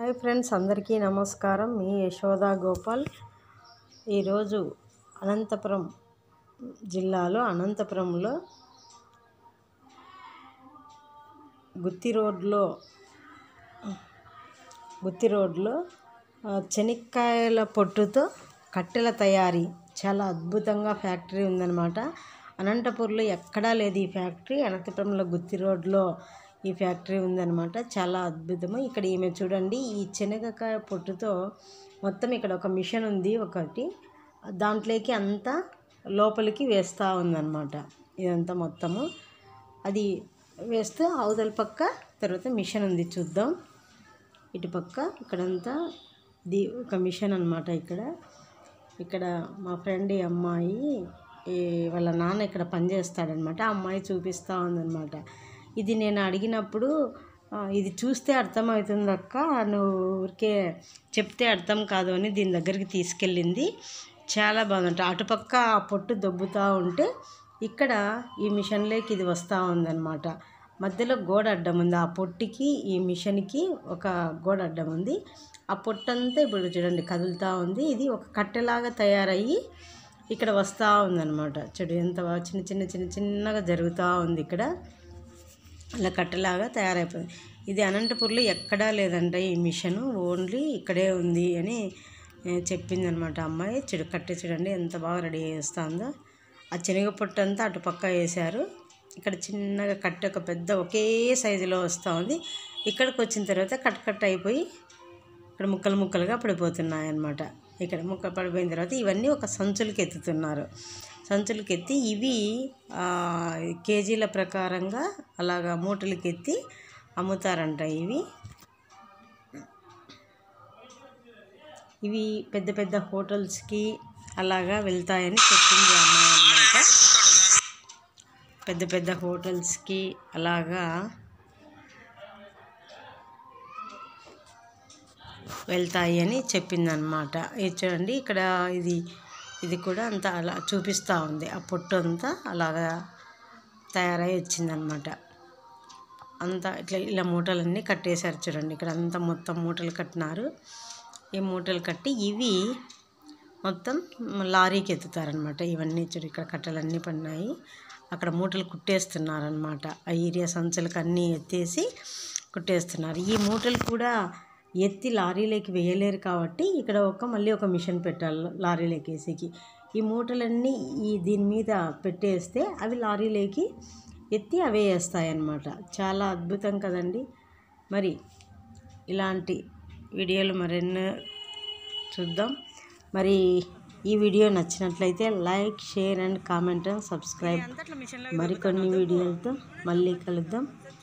hi friends అందరికీ నమస్కారం మీ యశోద గోపాల్ ఈరోజు అనంతపురం జిల్లాలో అనంతపురంలో గుత్తి రోడ్లో గుత్తి రోడ్లో ఆ, చెనిక్కాయల పొట్టుతో కట్టెల తయారీ చాలా అద్భుతంగా ఫ్యాక్టరీ ఉందన్నమాట అనంతపూర్లో ఎక్కడా లేదు ఈ ఫ్యాక్టరీ అనంతపురంలో గుత్తి రోడ్లో ఈ ఫ్యాక్టరీ ఉందన్నమాట చాలా అద్భుతము ఇక్కడ ఈమె చూడండి ఈ శనగకాయ పొట్టుతో మొత్తం ఇక్కడ ఒక మిషన్ ఉంది ఒకటి దాంట్లోకి అంతా లోపలికి వేస్తూ ఉందన్నమాట ఇదంతా మొత్తము అది వేస్తే అవతల పక్క తర్వాత మిషన్ ఉంది చూద్దాం ఇటుపక్క ఇక్కడంతా ఇది ఒక మిషన్ అనమాట ఇక్కడ ఇక్కడ మా ఫ్రెండ్ ఈ అమ్మాయి ఈ వాళ్ళ నాన్న ఇక్కడ పనిచేస్తాడనమాట ఆ అమ్మాయి చూపిస్తూ ఉందన్నమాట ఇది నేను అడిగినప్పుడు "ఆ, ఇది చూస్తే అర్థమవుతుంది అక్క నువ్వు ఊరికే చెప్తే అర్థం కాదు అని దీని దగ్గరికి తీసుకెళ్ళింది చాలా బాగుంటుంది అటుపక్క ఆ పొట్టు దొబ్బుతూ ఉంటే ఇక్కడ ఈ మిషన్లోకి ఇది వస్తూ ఉందన్నమాట మధ్యలో గోడ అడ్డం ఉంది ఆ పొట్టికి ఈ మిషన్కి ఒక గోడ అడ్డం ఉంది ఆ పొట్టంతా ఇప్పుడు చూడండి కదులుతూ ఉంది ఇది ఒక కట్టెలాగా తయారయ్యి ఇక్కడ వస్తూ ఉందన్నమాట చూడు ఎంత బాగా చిన్న చిన్న చిన్న చిన్నగా జరుగుతూ ఉంది ఇక్కడ అలా కట్టెలాగా తయారైపోయింది ఇది అనంతపూర్లో ఎక్కడా లేదంట ఈ మిషన్ ఓన్లీ ఇక్కడే ఉంది అని చెప్పింది అనమాట అమ్మాయి చెడు కట్టె చూడండి ఎంత బాగా రెడీ చేస్తుందో ఆ శనగ పొట్టు అంతా అటు పక్క వేశారు ఇక్కడ చిన్నగా కట్టె ఒక పెద్ద ఒకే సైజులో వస్తూ ఉంది ఇక్కడికి వచ్చిన తర్వాత కట్ కట్ అయిపోయి ఇక్కడ ముక్కలు ముక్కలుగా పడిపోతున్నాయి అన్నమాట ఇక్కడ ముక్క పడిపోయిన తర్వాత ఇవన్నీ ఒక సంచులకి ఎత్తుతున్నారు సంచులకి ఎత్తి ఇవి ఆ, కేజీల ప్రకారంగా అలాగా మూటలకి ఎత్తి అమ్ముతారంట ఇవి ఇవి పెద్ద పెద్ద హోటల్స్కి అలాగా వెళ్తాయని చెప్పింది అమ్మాయి అన్నమాట పెద్ద పెద్ద హోటల్స్కి అలాగా వెళ్తాయి అని చెప్పింది అనమాట ఇది చూడండి ఇక్కడ ఇది ఇది కూడా అంత అలా చూపిస్తూ ఉంది ఆ పొట్టు అంతా అలాగా తయారై వచ్చిందనమాట అంతా ఇట్లా ఇలా మూటలన్నీ కట్టేశారు చూడండి ఇక్కడ అంతా మొత్తం మూటలు కట్టినారు ఈ మూటలు కట్టి ఇవి మొత్తం లారీకి ఎత్తుతారనమాట ఇవన్నీ చూడు ఇక్కడ కట్టెలన్నీ పడినాయి అక్కడ మూటలు కుట్టేస్తున్నారనమాట ఆ ఏరియా సంచులకు అన్నీ ఎత్తేసి కుట్టేస్తున్నారు ఈ మూటలు కూడా ఎత్తి లారీలోకి వేయలేరు కాబట్టి ఇక్కడ ఒక మళ్ళీ ఒక మిషన్ పెట్టాలి లారీలోకి వేసేకి ఈ మూటలన్నీ ఈ దీని మీద పెట్టేస్తే అవి లారీలోకి ఎత్తి అవే వేస్తాయన్నమాట చాలా అద్భుతం కదండి మరి ఇలాంటి వీడియోలు మరెన్నో చూద్దాం మరి ఈ వీడియో నచ్చినట్లయితే like share and comment and subscribe మరికొన్ని వీడియోలతో మళ్ళీ కలుద్దాం